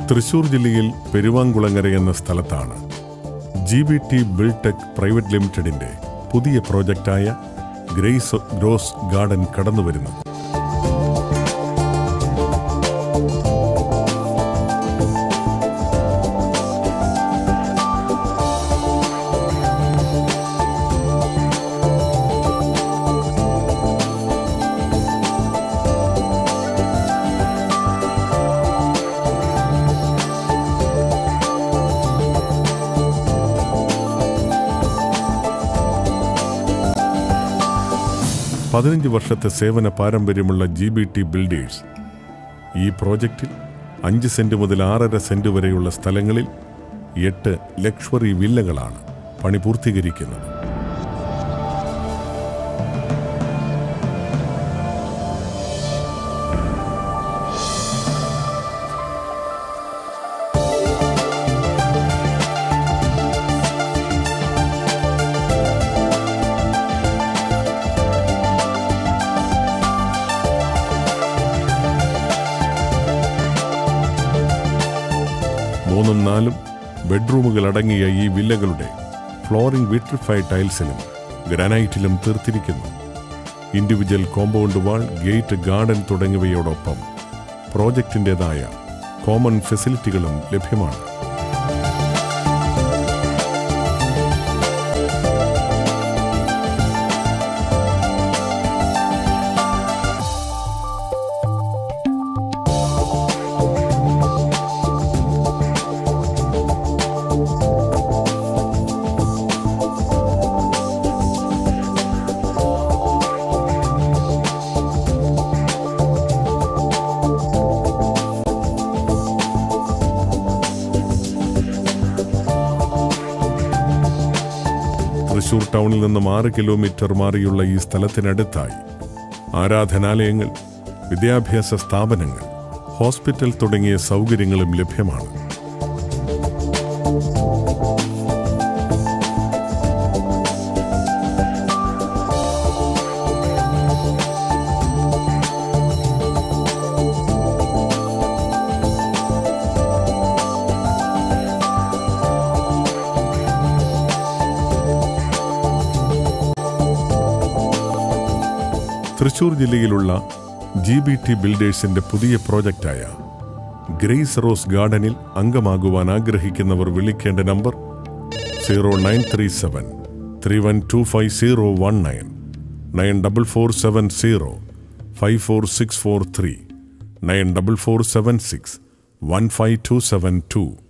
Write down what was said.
തൃശൂർ ജില്ലയിൽ പെരുവാങ്കുളങ്ങര എന്ന സ്ഥലത്താണ് G B T Biltech private ലിമിറ്റഡിന്റെ പുതിയ പ്രോജക്റ്റായ ഗ്രേസ് ഗ്രോസ് ഗാർഡൻ കടന്നുവരുന്നത് പതിനഞ്ച് വർഷത്തെ സേവന പാരമ്പര്യമുള്ള ജി ബി ടി ബിൽഡേഴ്സ് ഈ പ്രോജക്റ്റിൽ അഞ്ച് സെന്റ് മുതൽ ആറര സെന്റ് വരെയുള്ള സ്ഥലങ്ങളിൽ എട്ട് ലക്ഷറി വില്ലകളാണ് പണി പൂർത്തീകരിക്കുന്നത് മൂന്നും നാലും ബെഡ്റൂമുകൾ അടങ്ങിയ ഈ വില്ലകളുടെ ഫ്ലോറിംഗ് വിട്രിഫൈഡ് ടൈൽസിലും ഗ്രാനൈറ്റിലും തീർത്തിരിക്കുന്നു individual compound wall gate garden തുടങ്ങിയവയോടൊപ്പം പ്രോജക്റ്റിൻ്റെതായ കോമൺ ഫെസിലിറ്റികളും ലഭ്യമാണ് തൃശൂർ ടൗണിൽ നിന്നും ആറ് കിലോമീറ്റർ മാറിയുള്ള ഈ സ്ഥലത്തിനടുത്തായി ആരാധനാലയങ്ങൾ വിദ്യാഭ്യാസ സ്ഥാപനങ്ങൾ ഹോസ്പിറ്റൽ തുടങ്ങിയ സൗകര്യങ്ങളും ലഭ്യമാണ് തൃശൂർ ജില്ലയിലുള്ള ജി ബി ടി ബിൽഡേഴ്സിന്റെ പുതിയ പ്രോജക്റ്റായ ഗ്രേസ് റോസ് ഗാർഡനിൽ അംഗമാകുവാൻ ആഗ്രഹിക്കുന്നവർ വിളിക്കേണ്ട number zero nine three seven three one two five zero one nine nine double four seven zero five four six four three nine double four seven six one five two seven to